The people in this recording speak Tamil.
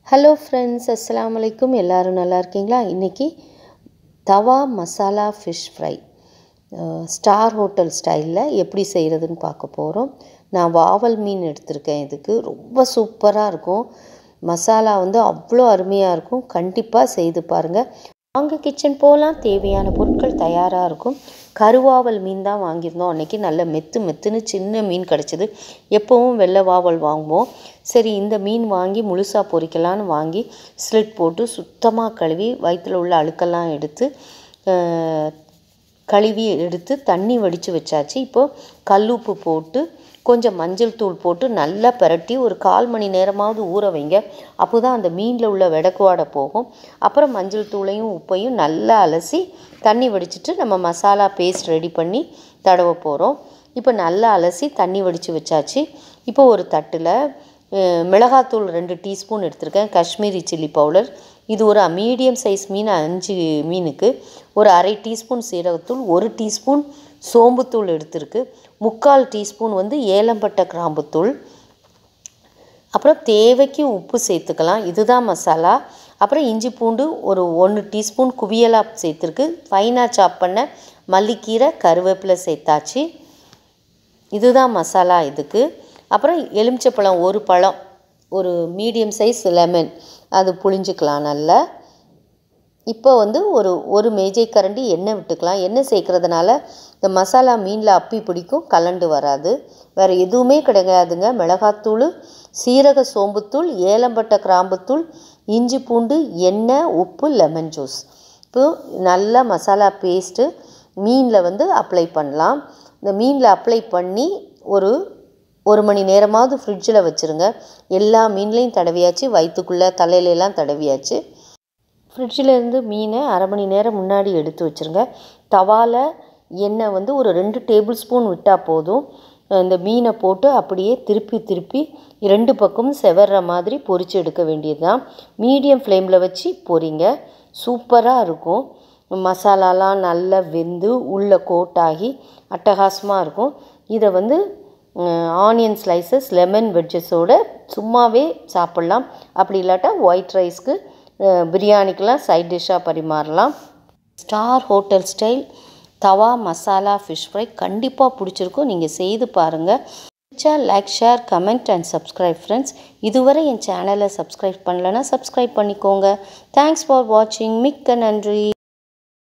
ஹலோ ஃப்ரெண்ட்ஸ் அஸ்ஸலாமு அலைக்கும் எல்லோரும் நல்லா இருக்கீங்களா இன்றைக்கி tawa masala fish fry star hotel ஸ்டைலில் எப்படி செய்கிறதுன்னு பார்க்க போகிறோம் நான் வாவல் மீன் எடுத்திருக்கேன் இதுக்கு ரொம்ப சூப்பராக இருக்கும் மசாலா வந்து அவ்வளோ அருமையாக இருக்கும் கண்டிப்பாக செய்து பாருங்கள் வாங்க கிச்சன் போகலாம் தேவையான பொருட்கள் தயாராக இருக்கும் கருவாவல் மீன் தான் வாங்கியிருந்தோம் அன்றைக்கி நல்ல மெத்து மெத்துன்னு சின்ன மீன் கிடச்சிது எப்போவும் வெள்ளை வாவல் வாங்குவோம் சரி இந்த மீன் வாங்கி முழுசாக பொரிக்கலான்னு வாங்கி ஸ்லிட் போட்டு சுத்தமாக கழுவி வயிற்றில் உள்ள அழுக்கெல்லாம் எடுத்து கழுவி எடுத்து தண்ணி வடித்து வச்சாச்சு இப்போது கல்லுப்பு போட்டு கொஞ்சம் மஞ்சள் தூள் போட்டு நல்லா பிரட்டி ஒரு கால் மணி நேரமாவது ஊற வைங்க அப்போ தான் அந்த மீனில் உள்ள வெடக்குவாடை போகும் அப்புறம் மஞ்சள் தூளையும் உப்பையும் நல்லா அலசி தண்ணி வடிச்சிட்டு நம்ம மசாலா பேஸ்ட் ரெடி பண்ணி தடவ போகிறோம் இப்போ நல்லா அலசி தண்ணி வடித்து வச்சாச்சு இப்போ ஒரு தட்டில் மிளகாத்தூள் ரெண்டு டீஸ்பூன் எடுத்திருக்கேன் காஷ்மீரி சில்லி பவுடர் இது ஒரு மீடியம் சைஸ் மீன் அஞ்சு மீனுக்கு ஒரு அரை டீஸ்பூன் சீரகத்தூள் ஒரு டீஸ்பூன் சோம்புத்தூள் எடுத்திருக்கு முக்கால் டீஸ்பூன் வந்து ஏலம்பட்டை கிராம்புத்தூள் அப்புறம் தேவைக்கு உப்பு சேர்த்துக்கலாம் இதுதான் மசாலா அப்புறம் இஞ்சி பூண்டு ஒரு ஒன்று டீஸ்பூன் குவியலாக சேர்த்துருக்கு ஃபைனாக சாப் பண்ண மல்லிக்கீரை கருவேப்பிலை சேர்த்தாச்சு இதுதான் மசாலா இதுக்கு அப்புறம் எலுமிச்சப்பழம் ஒரு பழம் ஒரு மீடியம் சைஸ் லெமன் அது புளிஞ்சிக்கலாம் நல்லா இப்போ வந்து ஒரு ஒரு மேஜை கரண்டி எண்ணெய் விட்டுக்கலாம் எண்ணெய் சேர்க்குறதுனால இந்த மசாலா மீனில் அப்பி பிடிக்கும் கலண்டு வராது வேறு எதுவுமே கிடையாதுங்க மிளகாத்தூள் சீரக சோம்புத்தூள் ஏலம்பட்டை கிராம்புத்தூள் இஞ்சி பூண்டு எண்ணெய் உப்பு லெமன் ஜூஸ் இப்போ நல்லா மசாலா பேஸ்ட்டு மீனில் வந்து அப்ளை பண்ணலாம் இந்த மீனில் அப்ளை பண்ணி ஒரு ஒரு மணி நேரமாவது ஃப்ரிட்ஜில் வச்சுருங்க எல்லா மீன்லேயும் தடவியாச்சு வயிற்றுக்குள்ளே தலையிலெல்லாம் தடவியாச்சு ஃப்ரிட்ஜில் இருந்து மீனை அரை மணி நேரம் முன்னாடி எடுத்து வச்சுருங்க தவாவில் எண்ணெய் வந்து ஒரு ரெண்டு டேபிள் ஸ்பூன் விட்டால் போதும் இந்த மீனை போட்டு அப்படியே திருப்பி திருப்பி ரெண்டு பக்கமும் செவர்ற மாதிரி பொரித்து எடுக்க வேண்டியது தான் மீடியம் ஃப்ளேமில் வச்சு பொரிங்க சூப்பராக இருக்கும் மசாலாலாம் நல்லா வெந்து உள்ளே கோட்டாகி அட்டகாசமாக இருக்கும் இதை வந்து ஆனியன் ஸ்லைசஸ் லெமன் வெஜ்ஜஸோட சும்மாவே சாப்பிட்லாம் அப்படி இல்லாட்டா ஒயிட் ரைஸ்க்கு பிரியாணிக்கெலாம் சைட் டிஷ்ஷாக பரிமாறலாம் ஸ்டார் ஹோட்டல் ஸ்டைல் தவா மசாலா ஃபிஷ் ஃப்ரை கண்டிப்பாக பிடிச்சிருக்கும் நீங்கள் செய்து பாருங்கள் பிடிச்சா like share comment and subscribe friends இதுவரை என் சேனலை சப்ஸ்கிரைப் பண்ணலன்னா சப்ஸ்கிரைப் பண்ணிக்கோங்க தேங்க்ஸ் ஃபார் வாட்சிங் மிக்க நன்றி